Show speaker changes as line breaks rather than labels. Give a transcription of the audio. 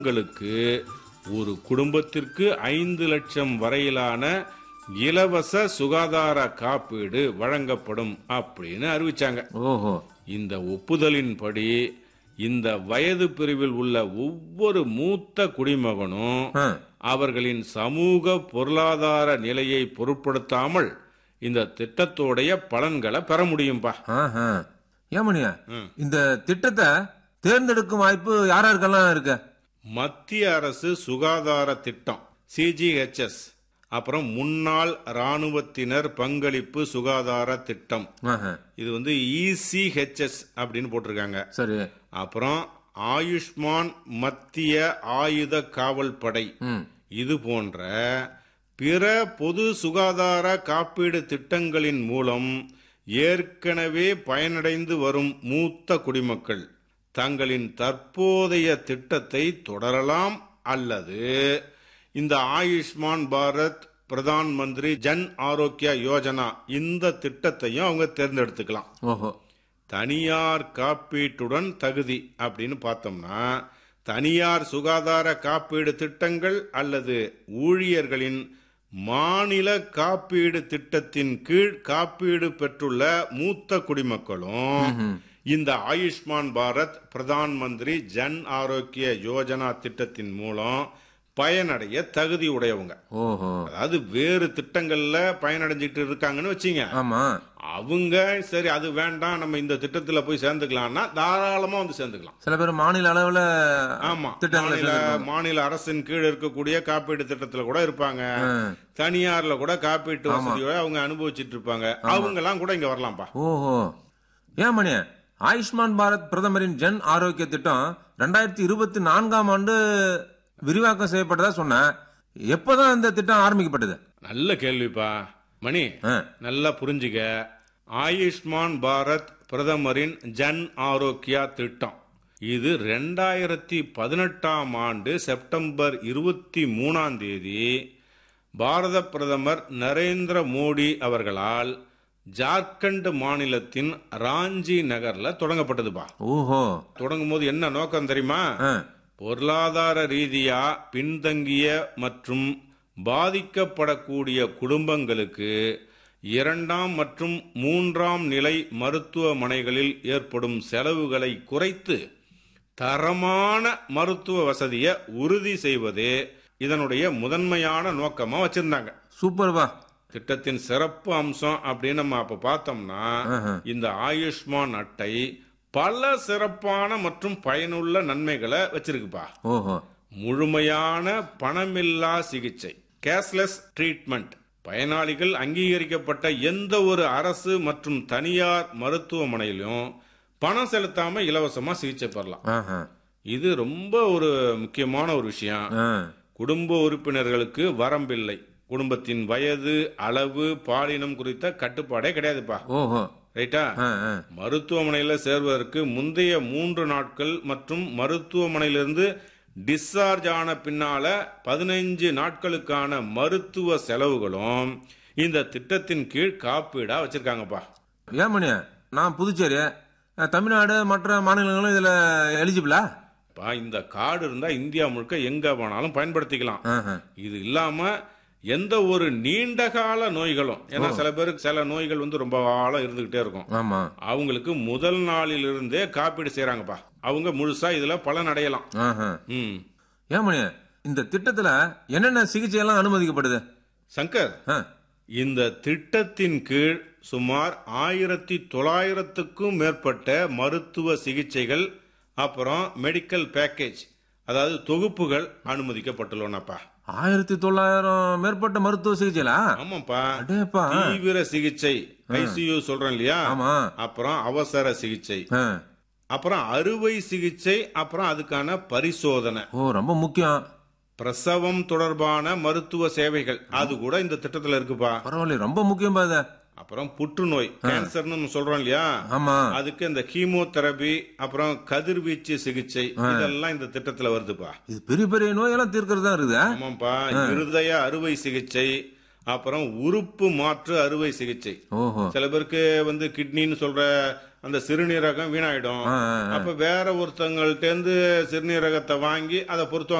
உங்களுக்கு ஒரு குடும்பத்திற்கு ஐந்து லட்சம் வரையிலான இலவச சுகாதார காப்பீடு வழங்கப்படும் அப்படின்னு அறிவிச்சாங்க
ஓஹோ
இந்த ஒப்புதலின்படி இந்த வயது பிரிவில் உள்ள ஒவ்வொரு மூத்த குடிமகனும்
ஆ,
அவர்களின் சமூக பொருளாதார நிலையை பொருட்படுத்தாமல் இந்த திட்டத்தோடைய பலன்களை பெற முடியும்பா
ஆஹா. ஏமணியா
ம்.
இந்த திட்டத்தை தேர்ந்தெடுக்கும் வாய்ப்பு யார் யாருக்கெல்லாம் இருக்கு
மத்திய அரசு சுகாதார திட்டம் சிஜிஹெச்எஸ் அப்புறம் முன்னாள் ராணுவத்தினர் பங்களிப்பு சுகாதார திட்டம்
ஆஹா.
இது வந்து இசிஹெச்எஸ் அப்படின்னு போட்டிருக்காங்க
சரி
அப்புறம் ஆயுஷ்மான் மத்திய ஆயுத காவல் படை
ம்
இது போன்ற பிற பொது சுகாதார காப்பீடு திட்டங்களின் மூலம் ஏற்கனவே பயனடைந்து வரும் மூத்த குடிமக்கள் தங்களின் தற்போதைய திட்டத்தை தொடரலாம் அல்லது இந்த ஆயுஷ்மான் பாரத் பிரதான் மந்திரி ஜன் ஆரோக்கிய யோஜனா இந்த திட்டத்தையும் அவங்க தேர்ந்தெடுத்துக்கலாம்
ஓஹோ
தனியார் காப்பீட்டுடன் தகுதி அப்படின்னு பார்த்தோம்னா தனியார் சுகாதார காப்பீடு திட்டங்கள் அல்லது ஊழியர்களின் மாநில காப்பீடு திட்டத்தின் கீழ் காப்பீடு பெற்றுள்ள மூத்த குடிமக்களும் இந்த ஆயுஷ்மான் பாரத் பிரதான் மந்திரி ஜன் ஆரோக்கிய யோஜனா திட்டத்தின் மூலம் பயனடைய தகுதி உடையவங்க
ஓஹோ
அதாவது வேறு திட்டங்கள்ல பயனடைஞ்சிட்டு இருக்காங்கன்னு வச்சீங்க
ஆமா
அவங்க சரி அது வேண்டாம் நம்ம இந்த திட்டத்துல போய் சேர்ந்துக்கலாம்னா தாராளமா வந்து சேர்ந்துக்கலாம்
சில பேர் மாநில அளவுல
ஆமா
திட்டங்களை
மாநில மாநில அரசின் கீழ் இருக்கக்கூடிய காப்பீடு திட்டத்துல கூட இருப்பாங்க
ஆ.
தனியார்ல கூட காப்பீட்டு வசதியோட அவங்க அனுபவிச்சிட்டு இருப்பாங்க அவங்க எல்லாம் கூட இங்க வரலாம்ப்பா
ஓஹோ ஏன் மணி ஆயுஷ்மான் பாரத் பிரதமரின் ஜன் ஆரோக்கிய திட்டம் ரெண்டாயிரத்தி இருபத்தி நான்காம் ஆண்டு விரிவாக்கம் செய்யப்பட்டதா சொன்ன எப்பதான் இந்த திட்டம் ஆரம்பிக்கப்பட்டது
நல்ல கேள்விப்பா மணி
ஆ,
நல்லா புரிஞ்சுக்க ஆயுஷ்மான் பாரத் பிரதமரின் ஜன் ஆரோக்கியா திட்டம் இது ரெண்டாயிரத்தி பதினெட்டாம் ஆண்டு செப்டம்பர் இருபத்தி மூணாம் தேதி பாரத பிரதமர் நரேந்திர மோடி அவர்களால் ஜார்க்கண்ட் மாநிலத்தின் ராஞ்சி நகர்ல தொடங்கப்பட்டதுப்பா
ஓஹோ
தொடங்கும் போது என்ன நோக்கம் தெரியுமா
ஆ,
பொருளாதார ரீதியா பின்தங்கிய மற்றும் பாதிக்கப்படக்கூடிய குடும்பங்களுக்கு இரண்டாம் மற்றும் மூன்றாம் நிலை மருத்துவமனைகளில் ஏற்படும் செலவுகளை குறைத்து தரமான மருத்துவ வசதியை உறுதி செய்வதே இதனுடைய முதன்மையான நோக்கமா வச்சிருந்தாங்க
சூப்பர்பா
திட்டத்தின் சிறப்பு அம்சம் அப்படின்னு நம்ம அப்ப பார்த்தோம்னா
ஆஹா.
இந்த ஆயுஷ்மான் அட்டை பல சிறப்பான மற்றும் பயனுள்ள நன்மைகளை வச்சிருக்குப்பா
ஓஹோ
முழுமையான பணமில்லா சிகிச்சை கேஷ்லெஸ் ட்ரீட்மெண்ட் பயனாளிகள் அங்கீகரிக்கப்பட்ட எந்த ஒரு அரசு மற்றும் தனியார் மருத்துவமனையிலும் பணம் செலுத்தாம இலவசமா சிகிச்சை பெறலாம்
ஆஹா.
இது ரொம்ப ஒரு முக்கியமான ஒரு விஷயம்
ஆ,
குடும்ப உறுப்பினர்களுக்கு வரம்பில்லை குடும்பத்தின் வயது அளவு பாலினம் குறித்த கட்டுப்பாடே கிடையாதுப்பா
ஓஹோ
ரைட்டா
ஆ, ஆ.
மருத்துவமனையில சேர்வதற்கு முந்தைய மூன்று நாட்கள் மற்றும் மருத்துவமனையிலிருந்து டிஸ்சார்ஜ் ஆன பின்னால பதினைஞ்சு நாட்களுக்கான மருத்துவ செலவுகளும் இந்த திட்டத்தின் கீழ் காப்பீடா வச்சிருக்காங்கப்பா
ஏன் மணி நான் புதுச்சேரி அஹ், தமிழ்நாடு மற்ற மாநிலங்களும் இதுல எலிஜிபிளா
பா இந்த கார்டு இருந்தா இந்தியா முழுக்க எங்க வேணாலும் பயன்படுத்திக்கலாம்
ஆஹா.
இது இல்லாம எந்த ஒரு நீண்ட கால நோய்களும் ஏன்னா சில பேருக்கு சில நோய்கள் வந்து ரொம்ப காலம் இருந்துகிட்டே இருக்கும்
ஆமா
அவங்களுக்கு முதல் நாளிலிருந்தே காப்பீடு செய்றாங்கப்பா அவங்க முழுசா இதுல பலன் அடையலாம்
ஆஹா.
ம்
ஏன் மணி இந்த திட்டத்துல என்னென்ன சிகிச்சை எல்லாம் அனுமதிக்கப்படுது
சங்கர்
ஆ,
இந்த திட்டத்தின் கீழ் சுமார் ஆயிரத்தி தொள்ளாயிரத்துக்கும் மேற்பட்ட மருத்துவ சிகிச்சைகள் அப்புறம் மெடிக்கல் பேக்கேஜ் அதாவது தொகுப்புகள் அனுமதிக்கப்பட்டுள்ளனப்பா
ஆயிரத்தி தொள்ளாயிரம் மேற்பட்ட மருத்துவ சிகிச்சைலா
ஆமாப்பா
அடேப்பா
தீவிர சிகிச்சை ஐசியூ சொல்றேன் இல்லையா
ஆமா
அப்புறம் அவசர சிகிச்சை
ஆ.
அப்புறம் அறுவை சிகிச்சை அப்புறம் அதுக்கான பரிசோதனை
ஓ ரொம்ப முக்கியம்
பிரசவம் தொடர்பான மருத்துவ சேவைகள் அது கூட இந்த திட்டத்துல இருக்குப்பா
பரவாயில்ல ரொம்ப முக்கியம் பாத
அப்புறம் புற்றுநோய் கேன்சர்னு நம்ம சொல்றோம் இல்லையா
ஆமா
அதுக்கு இந்த கீமோதெரபி அப்புறம் கதிர்வீச்சு சிகிச்சை இதெல்லாம் இந்த திட்டத்துல வருதுப்பா
இது பெரிய பெரிய நோயெல்லாம் தீர்க்கறது தான் இருக்குது
ஆமாப்பா இருதய அறுவை சிகிச்சை அப்புறம் உறுப்பு மாற்று அறுவை சிகிச்சை
ஓஹோ
சில பேருக்கு வந்து கிட்னின்னு சொல்ற அந்த சிறுநீரகம் வீணாயிடும்
ஆ, ஆ, ஆ.
அப்ப வேற ஒருத்தங்கள்ட்ட இருந்து சிறுநீரகத்தை வாங்கி அதை பொருத்துவாங்க